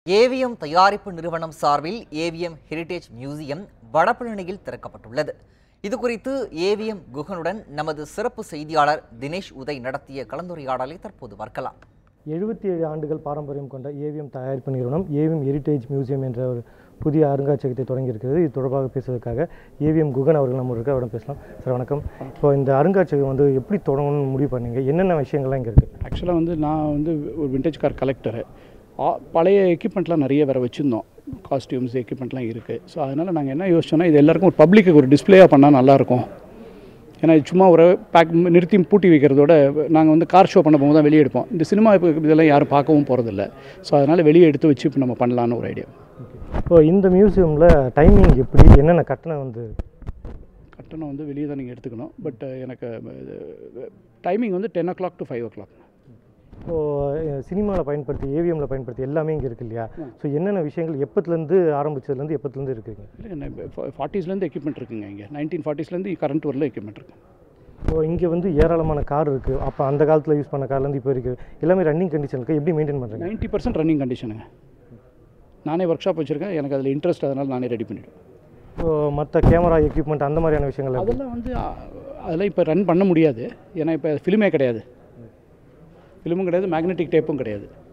AVM தயாரிப்பு நிறுவனம் சார்பில் ஏவிஎம் ஹெரிடேஜ் மியூசியம் வடபழனியில் திறக்கப்பட்டுள்ளது இது குறித்து ஏவிஎம் குகனுடன் நமது சிறப்பு செய்தியாளர் தினேஷ் உதய் நடத்திய கலந்துரையாடலை தற்போது பார்க்கலாம் எழுபத்தி ஏழு ஆண்டுகள் பாரம்பரியம் கொண்ட ஏவிஎம் தயாரிப்பு நிறுவனம் ஏவிஎம் ஹெரிட்டேஜ் மியூசியம் என்ற ஒரு புதிய அருங்காட்சியகத்தை தொடங்கியிருக்கிறது இது தொடர்பாக பேசுவதற்காக ஏவிஎம் குகன் அவர்கள் நம்ம இருக்க அவரிடம் பேசலாம் சார் வணக்கம் இப்போ இந்த அருங்காட்சியகம் வந்து எப்படி தொடங்கணும்னு முடிவு பண்ணீங்க என்னென்ன விஷயங்கள்லாம் இங்கே இருக்குது ஆக்சுவலாக வந்து நான் வந்து ஒரு விண்டேஜ் கார் கலெக்டரு பழைய எக்யூப்மெண்ட்லாம் நிறைய வேறு வச்சுருந்தோம் காஸ்டியூம்ஸ் எக்யூப்மெண்ட்லாம் இருக்குது ஸோ அதனால் நாங்கள் என்ன யோசிச்சோன்னா இது எல்லாருக்கும் ஒரு பப்ளிக்கு ஒரு டிஸ்பிளேயாக பண்ணால் நல்லாயிருக்கும் ஏன்னா இது சும்மா ஒரு பேக் நிறுத்தி பூட்டி வைக்கிறதோட நாங்கள் வந்து கார் ஷோ பண்ண போகும்போது தான் வெளியே எடுப்போம் இந்த சினிமா இப்போ இதெல்லாம் யாரும் பார்க்கவும் போகிறதில்ல ஸோ அதனால் வெளியே எடுத்து வச்சு இப்போ நம்ம பண்ணலான்னு ஒரு ஐடியா இப்போ இந்த மியூசியமில் டைமிங் எப்படி என்னென்ன கட்டணம் வந்து கட்டணம் வந்து வெளியே தான் நீங்கள் எடுத்துக்கணும் பட் எனக்கு டைமிங் வந்து ten o'clock to five o'clock இப்போது சினிமாவில் பயன்படுத்தி ஏவிஎம்மில் பயன்படுத்தி எல்லாமே இங்கே இருக்கு இல்லையா ஸோ என்னென்ன விஷயங்கள் எப்பத்துலேருந்து ஆரம்பிச்சதுலேருந்து எப்பத்துலேருந்து இருக்குங்க இல்லை ஃபார்ட்டிஸ்லேருந்து எக்யூப்மெண்ட் இருக்குங்க இங்கே நைன்டீன் ஃபார்ட்டிஸ்லேருந்து கரண்ட் வரல எக்யூப்மெண்ட் இருக்குது இப்போ இங்கே வந்து ஏராளமான கார் இருக்குது அப்போ அந்த காலத்தில் யூஸ் பண்ண கார்லேருந்து இப்போ இருக்குது எல்லாமே ரன்னிங் கண்டிஷன் இருக்குது எப்படி மெயின்டைன் பண்ணுறீங்க நைன்ட்டி பர்சன்ட் ரன்னிங் கண்டிஷனுங்க நானே ஒர்க் ஷாப் வச்சுருக்கேன் எனக்கு அதில் இன்ட்ரெஸ்ட் அதனால் நானே ரெடி பண்ணிவிடுவேன் இப்போ மற்ற கேமரா எக்யூப்மெண்ட் அந்த மாதிரியான விஷயங்கள் எப்படி? அதெல்லாம் வந்து அ, அதெல்லாம் இப்போ ரன் பண்ண முடியாது ஏன்னா இப்போ ஃபிலிமே கிடையாது ஃபிலிமும் கிடையாது மேக்னெட்டிக் டேப்பும் கிடையாது